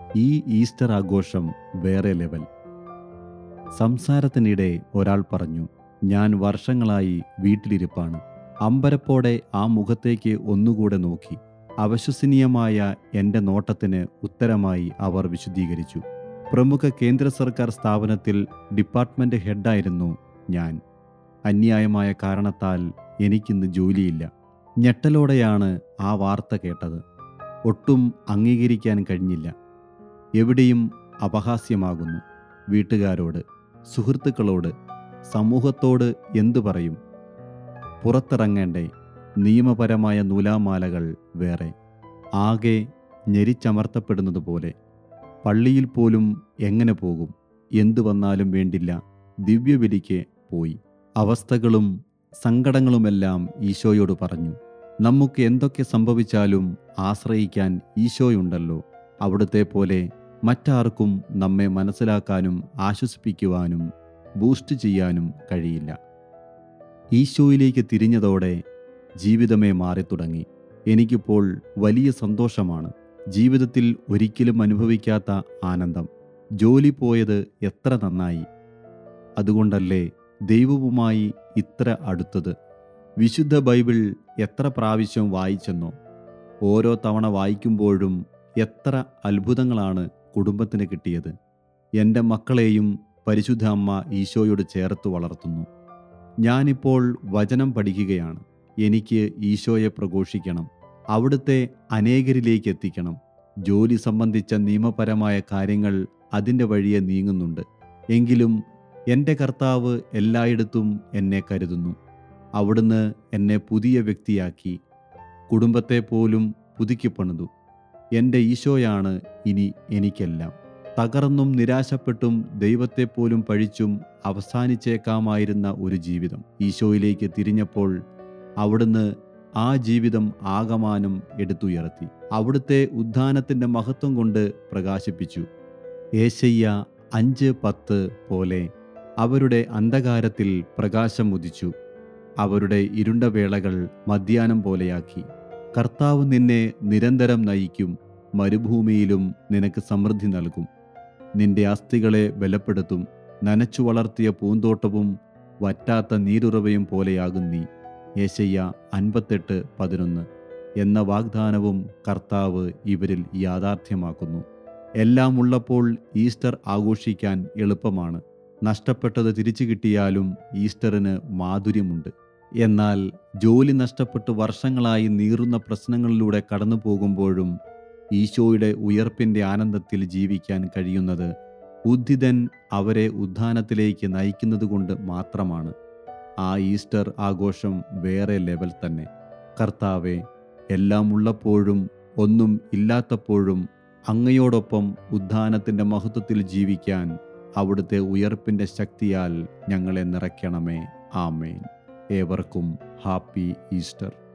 ഈ ഈസ്റ്റർ ആഘോഷം വേറെ ലെവൽ സംസാരത്തിനിടെ ഒരാൾ പറഞ്ഞു ഞാൻ വർഷങ്ങളായി വീട്ടിലിരിപ്പാണ് അമ്പരപ്പോടെ ആ മുഖത്തേക്ക് ഒന്നുകൂടെ നോക്കി അവിശ്വസനീയമായ എൻ്റെ നോട്ടത്തിന് ഉത്തരമായി അവർ വിശദീകരിച്ചു പ്രമുഖ കേന്ദ്ര സർക്കാർ സ്ഥാപനത്തിൽ ഡിപ്പാർട്ട്മെൻ്റ് ഹെഡായിരുന്നു ഞാൻ അന്യായമായ കാരണത്താൽ എനിക്കിന്ന് ജോലിയില്ല ഞെട്ടലോടെയാണ് ആ വാർത്ത കേട്ടത് ഒട്ടും അംഗീകരിക്കാൻ കഴിഞ്ഞില്ല എവിടെയും അപഹാസ്യമാകുന്നു വീട്ടുകാരോട് സുഹൃത്തുക്കളോട് സമൂഹത്തോട് എന്തു പറയും പുറത്തിറങ്ങേണ്ടേ നിയമപരമായ നൂലാമാലകൾ വേറെ ആകെ ഞെരിച്ചമർത്തപ്പെടുന്നത് പോലെ പള്ളിയിൽ പോലും എങ്ങനെ പോകും എന്തു വന്നാലും വേണ്ടില്ല ദിവ്യബലിക്ക് പോയി അവസ്ഥകളും സങ്കടങ്ങളുമെല്ലാം ഈശോയോട് പറഞ്ഞു നമുക്ക് എന്തൊക്കെ സംഭവിച്ചാലും ആശ്രയിക്കാൻ ഈശോയുണ്ടല്ലോ അവിടുത്തെ പോലെ മറ്റാർക്കും നമ്മെ മനസ്സിലാക്കാനും ആശ്വസിപ്പിക്കുവാനും ബൂസ്റ്റ് ചെയ്യാനും കഴിയില്ല ഈശോയിലേക്ക് തിരിഞ്ഞതോടെ ജീവിതമേ മാറിത്തുടങ്ങി എനിക്കിപ്പോൾ വലിയ സന്തോഷമാണ് ജീവിതത്തിൽ ഒരിക്കലും അനുഭവിക്കാത്ത ആനന്ദം ജോലി പോയത് എത്ര നന്നായി അതുകൊണ്ടല്ലേ ദൈവവുമായി ഇത്ര അടുത്തത് വിശുദ്ധ ബൈബിൾ എത്ര പ്രാവശ്യം വായിച്ചെന്നോ ഓരോ തവണ വായിക്കുമ്പോഴും എത്ര അത്ഭുതങ്ങളാണ് കുടുംബത്തിന് കിട്ടിയത് എൻ്റെ മക്കളെയും പരിശുദ്ധ അമ്മ ഈശോയോട് ചേർത്ത് വളർത്തുന്നു ഞാനിപ്പോൾ വചനം പഠിക്കുകയാണ് എനിക്ക് ഈശോയെ പ്രഘോഷിക്കണം അവിടുത്തെ അനേകരിലേക്ക് എത്തിക്കണം ജോലി സംബന്ധിച്ച നിയമപരമായ കാര്യങ്ങൾ അതിൻ്റെ വഴിയെ നീങ്ങുന്നുണ്ട് എങ്കിലും എൻ്റെ കർത്താവ് എല്ലായിടത്തും എന്നെ കരുതുന്നു അവിടുന്ന് എന്നെ പുതിയ വ്യക്തിയാക്കി കുടുംബത്തെ പോലും പുതുക്കി പണിതു എൻ്റെ ഈശോയാണ് ഇനി എനിക്കെല്ലാം തകർന്നും നിരാശപ്പെട്ടും ദൈവത്തെ പോലും പഴിച്ചും അവസാനിച്ചേക്കാമായിരുന്ന ഒരു ജീവിതം ഈശോയിലേക്ക് തിരിഞ്ഞപ്പോൾ അവിടുന്ന് ആ ജീവിതം ആകമാനം എടുത്തുയർത്തി അവിടുത്തെ ഉദ്ധാനത്തിൻ്റെ മഹത്വം കൊണ്ട് പ്രകാശിപ്പിച്ചു ഏശയ്യ അഞ്ച് പത്ത് പോലെ അവരുടെ അന്ധകാരത്തിൽ പ്രകാശം ഉദിച്ചു അവരുടെ ഇരുണ്ട വേളകൾ മധ്യാനം പോലെയാക്കി കർത്താവ് നിന്നെ നിരന്തരം നയിക്കും മരുഭൂമിയിലും നിനക്ക് സമൃദ്ധി നൽകും നിന്റെ അസ്ഥികളെ ബലപ്പെടുത്തും നനച്ചു വളർത്തിയ പൂന്തോട്ടവും വറ്റാത്ത നീരുറവയും പോലെയാകും നീ യേശയ്യ അൻപത്തെട്ട് പതിനൊന്ന് എന്ന വാഗ്ദാനവും കർത്താവ് ഇവരിൽ യാഥാർത്ഥ്യമാക്കുന്നു എല്ലാം ഉള്ളപ്പോൾ ഈസ്റ്റർ ആഘോഷിക്കാൻ എളുപ്പമാണ് നഷ്ടപ്പെട്ടത് തിരിച്ചു കിട്ടിയാലും ഈസ്റ്ററിന് മാധുര്യമുണ്ട് എന്നാൽ ജോലി നഷ്ടപ്പെട്ട് വർഷങ്ങളായി നീറുന്ന പ്രശ്നങ്ങളിലൂടെ കടന്നു പോകുമ്പോഴും ഈശോയുടെ ഉയർപ്പിൻ്റെ ആനന്ദത്തിൽ ജീവിക്കാൻ കഴിയുന്നത് ഉദ്ധിതൻ അവരെ ഉദ്ധാനത്തിലേക്ക് നയിക്കുന്നത് കൊണ്ട് മാത്രമാണ് ആ ഈസ്റ്റർ ആഘോഷം വേറെ ലെവൽ തന്നെ കർത്താവെ എല്ലാം ഉള്ളപ്പോഴും ഒന്നും ഇല്ലാത്തപ്പോഴും അങ്ങയോടൊപ്പം ഉദ്ധാനത്തിൻ്റെ മഹത്വത്തിൽ ജീവിക്കാൻ അവിടുത്തെ ഉയർപ്പിൻ്റെ ശക്തിയാൽ ഞങ്ങളെ നിറയ്ക്കണമേ ആമേൻ ഏവർക്കും ഹാപ്പി ഈസ്റ്റർ